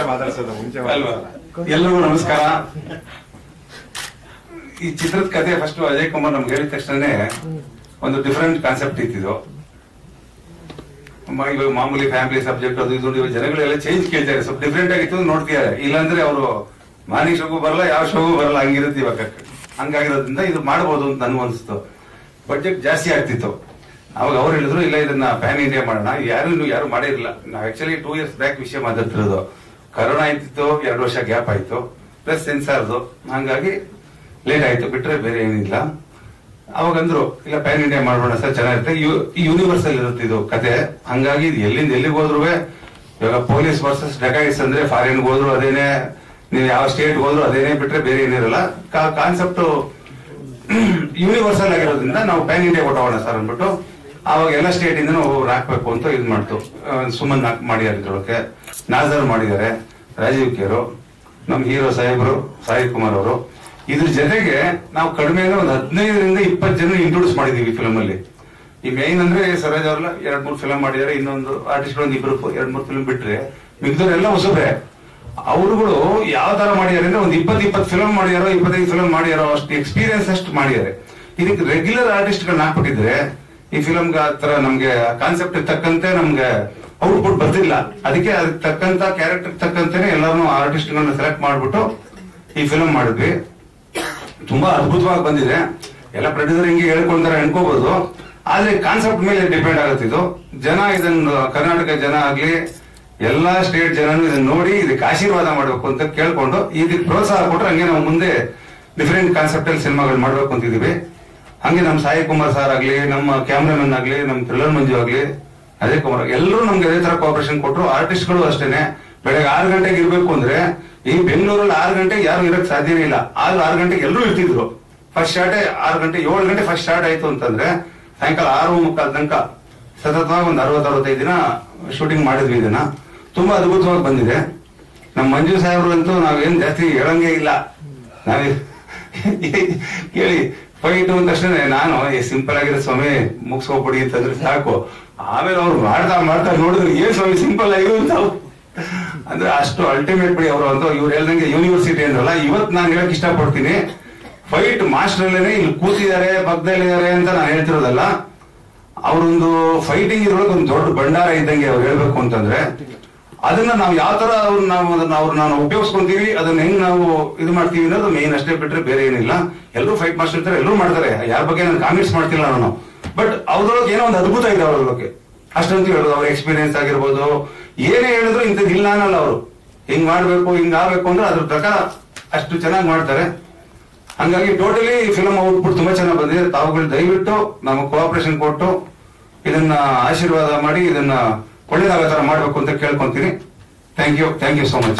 ಮಾತಾಡ್ಸೋದು ಮುಂಚೆ ಅಲ್ವಾ ಮಾತಾಡ್ಸಲ್ಲ. ಎಲ್ಲರಿಗೂ ನಮಸ್ಕಾರ ಈ ಚಿತ್ರದ ಕಥೆ ಫಸ್ಟ್ ಅಜಯ್ ಕುಮಾರ್ ನಮ್ಗೆ ಹೇಳಿದ ತಕ್ಷಣನೇ ಒಂದು ಡಿಫರೆಂಟ್ ಕಾನ್ಸೆಪ್ಟ್ ಇತ್ತಿದು ಮ- ಇವಾಗ ಮಾಮೂಲಿ ಫ್ಯಾಮಿಲಿ ಸಬ್ಜೆಕ್ಟ್ ಅದು ಇದು ಇವಾಗ ಜನಗಳೆಲ್ಲ ಚೇಂಜ್ ಕೇಳ್ತಾರೆ ಸ್ವಲ್ಪ ಡಿಫ್ರೆಂಟ್ ಆಗಿತ್ತು ನೋಡ್ತಿದ್ದಾರೆ ಇಲ್ಲಾಂದ್ರೆ ಅವರು ಮಾರ್ನಿಂಗ್ ಶೋಗೂ ಬರಲ್ಲ ಯಾವ ಶೋಗೂ ಬರಲ್ಲ ಹಂಗಿರುತ್ತೆ ಇವಾಗ ಹಂಗಾಗಿರೋದ್ರಿಂದ ಇದು ಮಾಡ್ಬೋದು ಅಂತ ನನಗೂ ಅನಿಸ್ತು ಬಡ್ಜೆಟ್ ಜಾಸ್ತಿ ಆಗ್ತಿತ್ತು ಅವಾಗ ಅವ್ರು ಹೇಳಿದ್ರು ಇಲ್ಲ ಇದನ್ನ ಪ್ಯಾನ್ ಇಂಡಿಯಾ ಮಾಡೋಣ ಯಾರು ಇನ್ನು ಯಾರು ಮಾಡಿರಲಿಲ್ಲ ನಾವು ಆಕ್ಚುಲಿ ಟೂ ಇಯರ್ಸ್ ಬ್ಯಾಕ್ ವಿಷಯ ಮಾತಾಡ್ತಿರೋದು ಕರೋನಾ ಆಯ್ತಿತ್ತು ಎರಡು ವರ್ಷ ಗ್ಯಾಪ್ ಆಯ್ತು ಪ್ಲಸ್ ಸೆನ್ಸಾರ್ದು ಹಂಗಾಗಿ ಲೇಟ್ ಆಯ್ತು ಬಿಟ್ರೆ ಬೇರೆ ಏನಿಲ್ಲ ಅವಾಗ ಅಂದ್ರು ಇಲ್ಲ ಪ್ಯಾನ್ ಇಂಡಿಯಾ ಮಾಡೋಣ ಸರ್ ಚೆನ್ನಾಗಿರುತ್ತೆ ಯೂನಿವರ್ಸಲ್ ಇರುತ್ತೆ ಇದು ಕತೆ ಹಂಗಾಗಿ ಇದು ಎಲ್ಲಿಂದ ಎಲ್ಲಿಗೆ ಹೋದ್ರು ಇವಾಗ ಪೊಲೀಸ್ ವರ್ಸಸ್ ಡೆಕಾಯಿಸ್ ಅಂದ್ರೆ ಫಾರಿನ್ ಹೋದ್ರು ಅದೇನೆ ನೀವು ಯಾವ ಸ್ಟೇಟ್ ಹೋದ್ರು ಅದೇನೆ ಬಿಟ್ರೆ ಬೇರೆ ಏನಿರಲ್ಲ ಕಾನ್ಸೆಪ್ಟ್ ಯೂನಿವರ್ಸಲ್ ಆಗಿರೋದ್ರಿಂದ ನಾವು ಪ್ಯಾನ್ ಇಂಡಿಯಾ ಕೊಟ್ಟೋಣ ಸರ್ ಅಂದ್ಬಿಟ್ಟು ಅವಾಗ ಎಲ್ಲ ಸ್ಟೇಟ್ ಇಂದ ಒಬ್ಬೊಬ್ರು ಹಾಕ್ಬೇಕು ಅಂತ ಇದು ಮಾಡ್ತು ಆ, ಸುಮನ್ ಹಾಕ್ ಮಾಡಿದ್ದಾರೆ ಇದ್ರೊಳಗೆ ನಾಜರ್ ಮಾಡಿದ್ದಾರೆ ರಾಜೀವ್ ಕೇರು ನಮ್ ಹೀರೋ ಸಾಹೇಬ್ರು ಸಾಯಿ ಕುಮಾರ್ ಅವರು ಇದ್ರ ಜೊತೆಗೆ ನಾವು ಕಡಿಮೆ ಅಂದ್ರೆ ಒಂದು ಹದಿನೈದರಿಂದ ಇಪ್ಪತ್ತು ಜನ ಇಂಟ್ರೊಡ್ಯೂಸ್ ಮಾಡಿದೀವಿ ಫಿಲ್ಮ್ ಅಲ್ಲಿ ಈ ಮೇನ್ ಅಂದ್ರೆ ಸರೋಜ್ ಅವ್ರಲ್ಲ ಎರಡ್ ಮೂರು ಫಿಲ್ಮ್ ಮಾಡಿದ್ದಾರೆ ಇನ್ನೊಂದು ಆರ್ಟಿಸ್ಟ್ ಒಂದು ಇಬ್ಬರು ಎರಡ್ ಮೂರು ಫಿಲ್ಮ್ ಬಿಟ್ರೆ ಮಿಗ್ದವ್ರೆಲ್ಲ ಹೊಸಬ್ರೆ ಅವರುಗಳು ಯಾವ ತರ ಮಾಡಿದ್ದಾರೆ ಅಂದ್ರೆ ಒಂದು ಇಪ್ಪತ್ ಇಪ್ಪತ್ತು ಫಿಲ್ಮ್ ಮಾಡ್ಯಾರೋ ಇಪ್ಪತ್ತೈದು ಫಿಲ್ಮ್ ಮಾಡ್ಯಾರೋ ಅಷ್ಟು ಎಕ್ಸ್ಪೀರಿಯನ್ಸ್ ಅಷ್ಟು ಮಾಡಿದ್ದಾರೆ ಇದಕ್ಕೆ ರೆಗ್ಯುಲರ್ ಆರ್ಟಿಸ್ಟ್ ಗಳನ್ನ ಹಾಕ್ಬಿಟ್ಟಿದ್ರೆ ಈ ಫಿಲ್ಮ್ ತರ ನಮ್ಗೆ ಕಾನ್ಸೆಪ್ಟ್ ತಕ್ಕಂತೆ ನಮ್ಗೆ ಔಟ್ಪುಟ್ ಬರ್ತಿಲ್ಲ ಅದಕ್ಕೆ ಅದಕ್ಕೆ ತಕ್ಕಂತ ಕ್ಯಾರೆಕ್ಟರ್ ತಕ್ಕಂತೆನೆ ಎಲ್ಲಾರು ಆರ್ಟಿಸ್ಟ್ ಗಳನ್ನ ಸೆಲೆಕ್ಟ್ ಮಾಡ್ಬಿಟ್ಟು ಈ ಫಿಲ್ಮ್ ಮಾಡಿದ್ವಿ ತುಂಬಾ ಅದ್ಭುತವಾಗಿ ಬಂದಿದೆ ಎಲ್ಲ ಪ್ರೊಡ್ಯೂಸರ್ ಹಿಂಗೆ ಹೇಳ್ಕೊಂತಾರೆ ಅನ್ಕೋಬಹುದು ಆದ್ರೆ ಕಾನ್ಸೆಪ್ಟ್ ಮೇಲೆ ಡಿಪೆಂಡ್ ಆಗುತ್ತೆ ಇದು ಜನ ಇದನ್ನು ಕರ್ನಾಟಕ ಜನ ಆಗ್ಲಿ ಎಲ್ಲಾ ಸ್ಟೇಟ್ ಜನನು ಇದನ್ನ ನೋಡಿ ಇದಕ್ಕೆ ಆಶೀರ್ವಾದ ಮಾಡ್ಬೇಕು ಅಂತ ಕೇಳ್ಕೊಂಡು ಇದಕ್ಕೆ ಪ್ರೋತ್ಸಾಹ ಕೊಟ್ರೆ ಹಂಗೆ ನಾವು ಮುಂದೆ ಡಿಫರೆಂಟ್ ಕಾನ್ಸೆಪ್ಟ್ ಅಲ್ಲಿ ಸಿನಿಮಾಗಳು ಮಾಡ್ಬೇಕು ಅಂತಿದೀವಿ ಹಂಗೆ ನಮ್ಮ ಸಾಯಿ ಕುಮಾರ್ ಸರ್ ಆಗ್ಲಿ ನಮ್ಮ ಕ್ಯಾಮ್ರಾಮನ್ ಆಗ್ಲಿ ನಮ್ಮ ಥ್ರಿಲ್ಲರ್ ಮಂಜು ಆಗ್ಲಿ ಅಜಯ್ ಕುಮಾರ್ ಎಲ್ಲರೂ ನಮ್ಗೆ ಅದೇ ತರ ಕೋಆಪರೇಷನ್ ಕೊಟ್ರು ಆರ್ಟಿಸ್ಟ್ಗಳು ಅಷ್ಟೇನೆ ಬೆಳಗ್ಗೆ ಆರು ಗಂಟೆಗೆ ಇರ್ಬೇಕು ಅಂದ್ರೆ ಈ ಬೆಂಗಳೂರಲ್ಲಿ ಆರು ಗಂಟೆಗೆ ಯಾರು ಇರಕ್ ಸಾಧ್ಯನೇ ಇಲ್ಲ ಆದ್ರೆ ಆರು ಗಂಟೆಗೆ ಎಲ್ಲರೂ ಇರ್ತಿದ್ರು ಫಸ್ಟ್ ಸ್ಟಾರ್ಟ್ ಆರು ಗಂಟೆ ಏಳು ಗಂಟೆ ಫಸ್ಟ್ ಸ್ಟಾರ್ಟ್ ಆಯ್ತು ಅಂತಂದ್ರೆ ಸಾಯಂಕಾಲ ಆರು ಮುಕ್ಕಾಲ್ ತನಕ ಸತತವಾಗಿ ಒಂದು ಅರವತ್ತು ಅರವತ್ತೈದು ದಿನ ಶೂಟಿಂಗ್ ಮಾಡಿದ್ವಿ ಇದನ್ನ ತುಂಬಾ ಅದ್ಭುತವಾಗಿ ಬಂದಿದೆ ನಮ್ಮ ಮಂಜು ಸಾಹೇಬ್ರಂತೂ ನಾವೇನ್ ಜಾಸ್ತಿ ಹೇಳಂಗೇ ಇಲ್ಲ ನಾವೇ ಕೇಳಿ ಫೈಟ್ ಅಂದ ತಕ್ಷಣ ನಾನು ಸಿಂಪಲ್ ಆಗಿರೋ ಸ್ವಾಮಿ ಮುಗಿಸ್ಕೊಬಿಡಿ ಅಂತಂದ್ರೆ ಸಾಕು ಆಮೇಲೆ ಅವ್ರು ಮಾಡ್ತಾ ಮಾಡ್ತಾ ನೋಡಿದ್ರೆ ಏನ್ ಸ್ವಾಮಿ ಸಿಂಪಲ್ ಆಗಿರೋ ಅಂತ ಅವ್ರು. ಅಂದ್ರೆ ಅಷ್ಟು ಅಲ್ಟಿಮೇಟ್ ಬಿಡಿ ಅವರು ಅಂತ ಇವ್ರು ಹೇಳ್ದಂಗೆ ಯೂನಿವರ್ಸಿಟಿ ಅಂದ್ರಲ್ಲ ಇವತ್ತು ನಾನು ಹೇಳಕ್ ಇಷ್ಟಪಡ್ತೀನಿ ಫೈಟ್ ಮಾಸ್ಟರ್ ಅಲ್ಲೇನೆ ಇಲ್ಲಿ ಕೂತಿದ್ದಾರೆ ಪಕ್ಕದಲ್ಲಿದ್ದಾರೆ ಅಂತ ನಾನು ಹೇಳ್ತಿರೋದಲ್ಲ ಅವರೊಂದು ಫೈಟಿಂಗ್ ಇದ್ರೊಳಗೆ ಒಂದು ದೊಡ್ಡ ಭಂಡಾರ ಇದ್ದಂಗೆ ಅವ್ರು ಹೇಳ್ಬೇಕು ಅಂತಂದ್ರೆ ಅದನ್ನ ನಾವು ಯಾವ ತರ ಅವ್ರನ್ನ ನಾವು ಅದನ್ನ ಅವ್ರನ್ನ ನಾವು ಉಪಯೋಗಿಸ್ಕೊಂತೀವಿ ಅದನ್ನ ಹೆಂಗ್ ನಾವು ಇದು ಮಾಡ್ತೀವಿ ಅನ್ನೋದು ಮೇನ್ ಅಷ್ಟೇ ಬಿಟ್ರೆ ಬೇರೆ ಏನಿಲ್ಲ ಎಲ್ಲರೂ ಫೈಟ್ ಮಾಸ್ಟರ್ ಇರ್ತಾರೆ ಎಲ್ಲರೂ ಮಾಡ್ತಾರೆ ಯಾರ ಬಗ್ಗೆ ನಾನು ಕಾಮೆಂಟ್ಸ್ ಮಾಡ್ತಿಲ್ಲ ನಾನು ಬಟ್ ಅವ್ರೊಳಗೆ ಏನೋ ಒಂದು ಅದ್ಭುತ ಇದೆ ಅವ್ರೊಳಗೆ ಅಷ್ಟಂತ ಹೇಳೋದು ಅವ್ರ ಎಕ್ಸ್ಪೀರಿಯನ್ಸ್ ಆಗಿರ್ಬೋದು ಏನೇ ಹೇಳಿದ್ರು ಇಂಥದ್ದು ಇಲ್ಲ ಅನ್ನಲ್ಲ ಅವರು ಹಿಂಗ್ ಮಾಡ್ಬೇಕು ಹಿಂಗ್ ಆಗ್ಬೇಕು ಅಂದ್ರೆ ಅದ್ರ ಪ್ರಕಾರ ಅಷ್ಟು ಚೆನ್ನಾಗಿ ಮಾಡ್ತಾರೆ ಹಂಗಾಗಿ ಟೋಟಲಿ ಫಿಲ್ಮ್ ಔಟ್ಪುಟ್ ತುಂಬಾ ಚೆನ್ನಾಗಿ ಬಂದಿದೆ ತಾವುಗಳು ದಯವಿಟ್ಟು ನಮಗೆ ಕೋಆಪರೇಷನ್ ಕೊಟ್ಟು ಇದನ್ನ ಆಶೀರ್ವಾದ ಮಾಡಿ ಇದನ್ನ ಒಳ್ಳೇದಾಗೋ ತರ ಮಾಡ್ಬೇಕು ಅಂತ ಕೇಳ್ಕೊಂತೀನಿ thank you thank you so much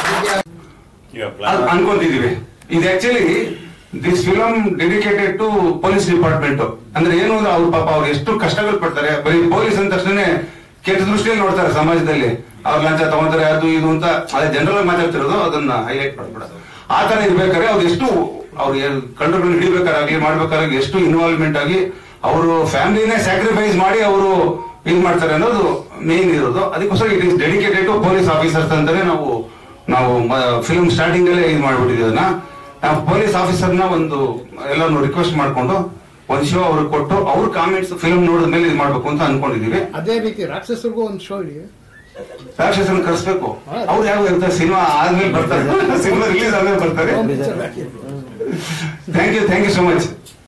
ಅನ್ಕೊಂತಿದೀವಿ ಇದು actually this film dedicated to police department ಅಂದ್ರೆ ಏನು ಅಂದ್ರೆ ಅವ್ರ ಪಾಪ ಅವ್ರು ಎಷ್ಟು ಕಷ್ಟಗಳು ಪಡ್ತಾರೆ ಬರೀ ಪೊಲೀಸ್ ಅಂದ ತಕ್ಷಣ ಕೆಟ್ಟ ದೃಷ್ಟಿಯಲ್ಲಿ ನೋಡ್ತಾರೆ ಸಮಾಜದಲ್ಲಿ ಅವ್ರು ಲಂಚ ತಗೊಂತಾರೆ ಅದು ಇದು ಅಂತ ಅದೇ ಜನರಲ್ ಆಗಿ ಮಾತಾಡ್ತಿರೋದು ಅದನ್ನ ಹೈಲೈಟ್ ಮಾಡ್ಬಿಡೋದು ಆ ತರ ಇರ್ಬೇಕಾದ್ರೆ ಅವ್ರು ಎಷ್ಟು ಅವ್ರು ಕಂಡುಗಳನ್ನ ಹಿಡಿಬೇಕಾರಾಗ್ಲಿ ಮಾಡ್ಬೇಕಾರಾಗ್ಲಿ ಎಷ್ಟು ಇನ್ವಾಲ್ವ್ಮೆಂಟ್ ಆಗಿ ಅವರು ಫ್ಯಾಮಿಲಿನೇ ಸ್ಯಾಕ್ರಿಫೈಸ್ ಮಾಡಿ ಅವರು ಇದ್ ಮಾಡ್ತಾರೆ ಅನ್ನೋದು ಮೇನ್ ಇರೋದು ಅದಕ್ಕೋಸ್ಕರ it is dedicated to police officers ಅಂತಾನೆ ನಾವು ನಾವು ಫಿಲ್ಮ್ ಸ್ಟಾರ್ಟಿಂಗ್ ಅಲ್ಲೇ ಇದು ಮಾಡ್ಬಿಟ್ಟಿದ್ದೀವಿ ಅದನ್ನ ನಾವು ಪೊಲೀಸ್ ಆಫೀಸರ್ನ ಒಂದು ಎಲ್ಲಾನು ರಿಕ್ವೆಸ್ಟ್ ಮಾಡ್ಕೊಂಡು ಒಂದ್ ಶೋ ಅವ್ರಿಗೆ ಕೊಟ್ಟು ಅವ್ರ ಕಾಮೆಂಟ್ಸ್ ಫಿಲ್ಮ್ ನೋಡಿದ ಮೇಲೆ ಇದು ಮಾಡ್ಬೇಕು ಅಂತ ಅನ್ಕೊಂಡಿದೀವಿ ಅದೇ ರೀತಿ ರಾಕ್ಷಸರಿಗೂ ಒಂದು ಶೋ ಇದೆ ರಾಕ್ಷಸನ್ ಕರ್ಸ್ಬೇಕು ಅವ್ರು ಯಾವ ಇರ್ತಾರೆ ಸಿನಿಮಾ ಆದ್ಮೇಲೆ ಬರ್ತಾರೆ ಸಿನಿಮಾ ರಿಲೀಸ್ ಆದ್ಮೇಲೆ ಬರ್ತಾರೆ thank you thank you so much